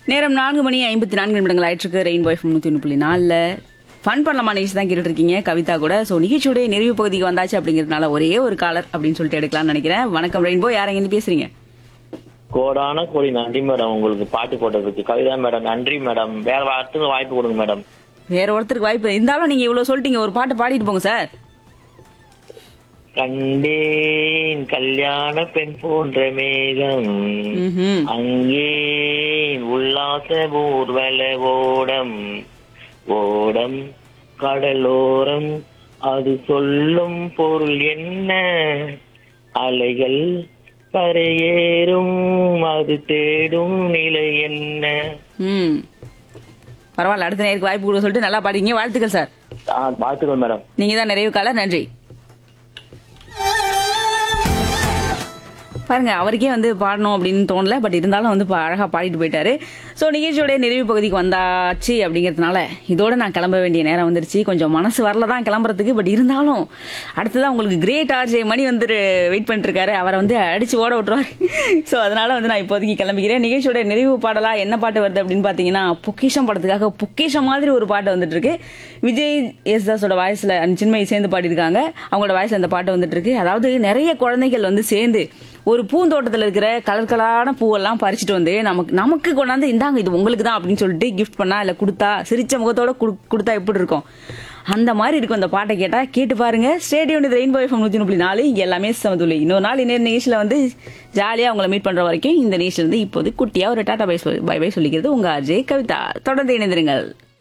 நேரம் நான்கு மணி ஐம்பத்தி நான்கு நிமிடங்கள் ஆயிட்டிருக்கு ரெயின் பாய் நூற்றி ஒன்று புள்ளி நாலில் ஃபன் பண்ணலாமா நிகழ்ச்சி தான் கேட்டுட்டு இருக்கீங்க கவிதா கூட ஸோ நிகழ்ச்சியுடைய நிறைவு பகுதிக்கு வந்தாச்சு அப்படிங்கிறதுனால ஒரே ஒரு காலர் அப்படின்னு சொல்லிட்டு எடுக்கலாம்னு நினைக்கிறேன் வணக்கம் ரெயின்போ யார் எங்கேருந்து பேசுறீங்க கோடான கோடி நன்றி மேடம் உங்களுக்கு பாட்டு போட்டதுக்கு கவிதா மேடம் நன்றி மேடம் வேற வாரத்துக்கு வாய்ப்பு கொடுங்க மேடம் வேற ஒருத்தருக்கு வாய்ப்பு இருந்தாலும் நீங்க இவ்வளவு சொல்லிட்டீங்க ஒரு பாட்டு பாடிட்டு போங்க சார் கண்டேன் கல்யாண பெண் போன்ற மேகம் ம்ஹும். அங்கே உல்லாச ஊர்வல ஓடம் ஓடம் கடலோரம் அது சொல்லும் பொருள் என்ன அலைகள் கரையேறும் அது தேடும் நிலை என்ன ம் பரவாயில்ல அடுத்த நேருக்கு வாய்ப்பு கொடுக்க சொல்லிட்டு நல்லா பாடிங்க வாழ்த்துக்கள் சார் ஆ, வாழ்த்துக்கள் மேடம் நீங்க தான் நிறைவு கால நன்றி பாருங்க அவருக்கே வந்து பாடணும் அப்படின்னு தோணல பட் இருந்தாலும் வந்து பா- அழகா பாடிட்டு போயிட்டாரு ஸோ நிகழ்ச்சியோட நிறைவு பகுதிக்கு வந்தாச்சு அப்படிங்கிறதுனால இதோட நான் கிளம்ப வேண்டிய நேரம் வந்துருச்சு கொஞ்சம் மனசு வரல தான் கிளம்புறதுக்கு பட் இருந்தாலும் அடுத்ததான் உங்களுக்கு கிரேட் ஆர்ஜே மணி வந்து வெயிட் பண்ணிட்டு இருக்காரு அவரை வந்து அடிச்சு ஓட விட்டுருவாரு ஸோ அதனால வந்து நான் இப்போதைக்கு கிளம்பிக்கிறேன் நிகழ்ச்சியோட நிறைவு பாடலா என்ன பாட்டு வருது அப்படின்னு பார்த்தீங்கன்னா பொக்கிஷம் படத்துக்காக பொக்கிஷம் மாதிரி ஒரு பாட்டு வந்துட்டு இருக்கு விஜய் யேசுதாஸோட வாய்ஸ்ல சின்மயி சேர்ந்து பாடியிருக்காங்க அவங்களோட வாய்ஸ்ல அந்த பாட்டு வந்துட்டு இருக்கு அதாவது நிறைய குழந்தைகள் வந்து சேர்ந்து ஒரு பூந்தோட்டத்தில் இருக்கிற கலர் கலரான பூவெல்லாம் பறிச்சுட்டு வந்து நமக்கு நமக்கு கொண்டாந்து இந்தாங்க இது உங்களுக்கு தான் அப்படின்னு சொல்லிட்டு கிஃப்ட் பண்ணா இல்லை கொடுத்தா சிரிச்ச முகத்தோட குடு- கொடுத்தா எப்படி இருக்கும் அந்த மாதிரி இருக்கும் அந்த பாட்டை கேட்டா கேட்டு பாருங்க ஸ்டேடியம் இது ரெயின்போ எஃப்எம் நூற்றி முப்பத்தி நாலு இங்க எல்லாமே சமதுள்ளி இன்னொரு நாள் இன்னொரு நிகழ்ச்சியில் வந்து ஜாலியாக உங்களை மீட் பண்ற வரைக்கும் இந்த நிகழ்ச்சியில் வந்து இப்போது குட்டியா ஒரு டாட்டா பை பை பை சொல்லிக்கிறது உங்க அஜய் கவிதா தொடர்ந்து இணைந்திருங்கள்